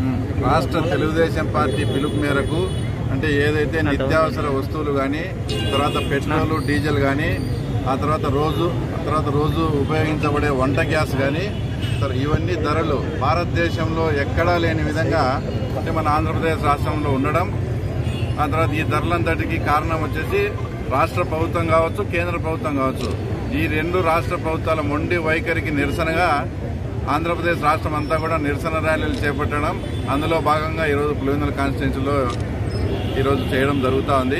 రాష్ట్ర తెలుగుదేశం పార్టీ పిలుపు మేరకు అంటే ఏదైతే నిత్యావసర వస్తువులు కానీ తర్వాత పెట్రోల్ డీజిల్ కానీ ఆ తర్వాత రోజు ఆ తర్వాత రోజు ఉపయోగించబడే వంట గ్యాస్ కానీ తర్- ఇవన్నీ ధరలు భారతదేశంలో ఎక్కడా లేని విధంగా అంటే మన ఆంధ్రప్రదేశ్ రాష్ట్రంలో ఉండడం ఆ తర్వాత ఈ ధరలంతటికి కారణం వచ్చేసి రాష్ట్ర ప్రభుత్వం కావచ్చు కేంద్ర ప్రభుత్వం కావచ్చు ఈ రెండు రాష్ట్ర ప్రభుత్వాల మొండి వైఖరికి నిరసనగా ఆంధ్రప్రదేశ్ రాష్ట్రం అంతా కూడా నిరసన ర్యాలీలు చేపట్టడం అందులో భాగంగా ఈరోజు పులివెందుల కాన్స్టిట్యున్సీలో ఈరోజు చేయడం జరుగుతూ ఉంది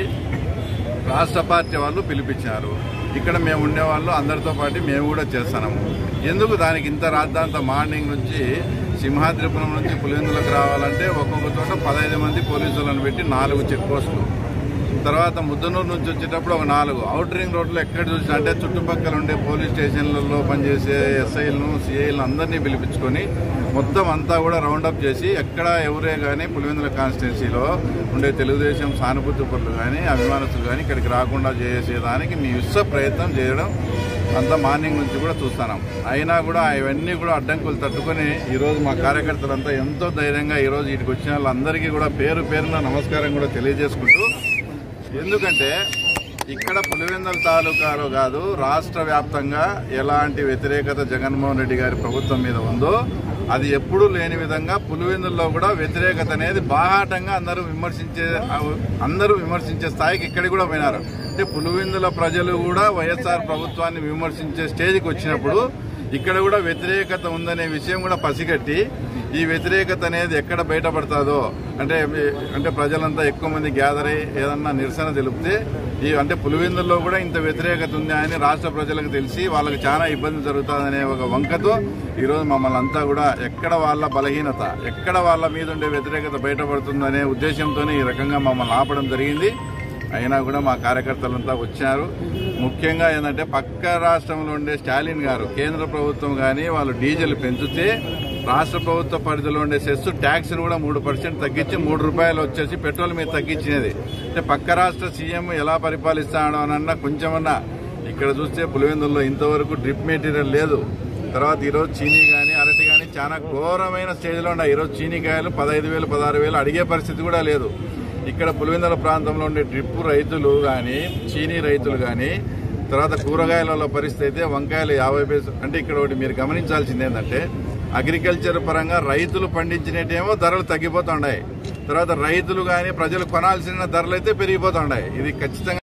రాష్ట్ర పార్టీ వాళ్ళు పిలిపించారు ఇక్కడ మేము ఉండేవాళ్ళు అందరితో పాటు మేము కూడా చేస్తున్నాము ఎందుకు దానికి ఇంత రాద్దాంత మార్నింగ్ నుంచి సింహాద్రిపురం నుంచి పులివెందులకు రావాలంటే ఒక్కొక్క చోట పదహైదు మంది పోలీసులను పెట్టి నాలుగు చెక్ పోస్టులు తర్వాత ముద్దనూరు నుంచి వచ్చేటప్పుడు ఒక నాలుగు అవుట్ రింగ్ రోడ్లో ఎక్కడ చూసినా అంటే చుట్టుపక్కల ఉండే పోలీస్ స్టేషన్లలో పనిచేసే ఎస్ఐలను సిఐలను అందరినీ పిలిపించుకొని మొత్తం అంతా కూడా రౌండప్ చేసి ఎక్కడ ఎవరే కానీ పులివెందుల కాన్స్టిట్యున్సీలో ఉండే తెలుగుదేశం సానుభూతి పనులు కానీ అభిమానస్తులు కానీ ఇక్కడికి రాకుండా చేసేదానికి మీ విశ్వ ప్రయత్నం చేయడం అంతా మార్నింగ్ నుంచి కూడా చూస్తున్నాం అయినా కూడా ఇవన్నీ కూడా అడ్డంకులు తట్టుకొని ఈరోజు మా కార్యకర్తలంతా ఎంతో ధైర్యంగా ఈరోజు ఇటుకు వచ్చిన వాళ్ళందరికీ కూడా పేరు పేరున నమస్కారం కూడా తెలియజేసుకుంటూ ఎందుకంటే ఇక్కడ పులివెందుల తాలూకాలో కాదు రాష్ట్ర వ్యాప్తంగా ఎలాంటి వ్యతిరేకత జగన్మోహన్ రెడ్డి గారి ప్రభుత్వం మీద ఉందో అది ఎప్పుడూ లేని విధంగా పులివెందుల్లో కూడా వ్యతిరేకత అనేది బాహాటంగా అందరూ విమర్శించే అందరూ విమర్శించే స్థాయికి ఇక్కడికి కూడా పోయినారు అంటే పులివెందుల ప్రజలు కూడా వైఎస్ఆర్ ప్రభుత్వాన్ని విమర్శించే స్టేజ్కి వచ్చినప్పుడు ఇక్కడ కూడా వ్యతిరేకత ఉందనే విషయం కూడా పసిగట్టి ఈ వ్యతిరేకత అనేది ఎక్కడ బయటపడుతుందో అంటే అంటే ప్రజలంతా ఎక్కువ మంది గ్యాదర్ అయ్యి ఏదన్నా నిరసన తెలిపితే ఈ అంటే పులివెందుల్లో కూడా ఇంత వ్యతిరేకత ఉంది అని రాష్ట్ర ప్రజలకు తెలిసి వాళ్ళకి చాలా ఇబ్బంది జరుగుతుందనే ఒక వంకతో ఈరోజు మమ్మల్ని అంతా కూడా ఎక్కడ వాళ్ళ బలహీనత ఎక్కడ వాళ్ళ మీద ఉండే వ్యతిరేకత బయటపడుతుందనే ఉద్దేశంతోనే ఈ రకంగా మమ్మల్ని ఆపడం జరిగింది అయినా కూడా మా కార్యకర్తలంతా వచ్చారు ముఖ్యంగా ఏంటంటే పక్క రాష్ట్రంలో ఉండే స్టాలిన్ గారు కేంద్ర ప్రభుత్వం కానీ వాళ్ళు డీజిల్ పెంచితే రాష్ట్ర ప్రభుత్వ పరిధిలో ఉండే సెస్ ట్యాక్స్ కూడా మూడు పర్సెంట్ తగ్గించి మూడు రూపాయలు వచ్చేసి పెట్రోల్ మీద తగ్గించినది అంటే పక్క రాష్ట్ర సీఎం ఎలా పరిపాలిస్తాడో అన్న కొంచెమన్నా ఇక్కడ చూస్తే పులివెందుల్లో ఇంతవరకు డ్రిప్ మెటీరియల్ లేదు తర్వాత ఈరోజు చీనీ కానీ అరటి కానీ చాలా ఘోరమైన స్టేజ్లో ఉన్నాయి ఈరోజు చీనీకాయలు పదహైదు వేలు పదహారు వేలు అడిగే పరిస్థితి కూడా లేదు ఇక్కడ పులివెందుల ప్రాంతంలో ఉండే డ్రిప్ రైతులు కానీ చీనీ రైతులు కానీ తర్వాత కూరగాయల పరిస్థితి అయితే వంకాయలు యాభై పైసలు అంటే ఇక్కడ ఒకటి మీరు గమనించాల్సింది ఏంటంటే అగ్రికల్చర్ పరంగా రైతులు పండించినట్టేమో ధరలు తగ్గిపోతున్నాయి తర్వాత రైతులు కానీ ప్రజలు కొనాల్సిన ధరలు అయితే పెరిగిపోతున్నాయి ఇది ఖచ్చితంగా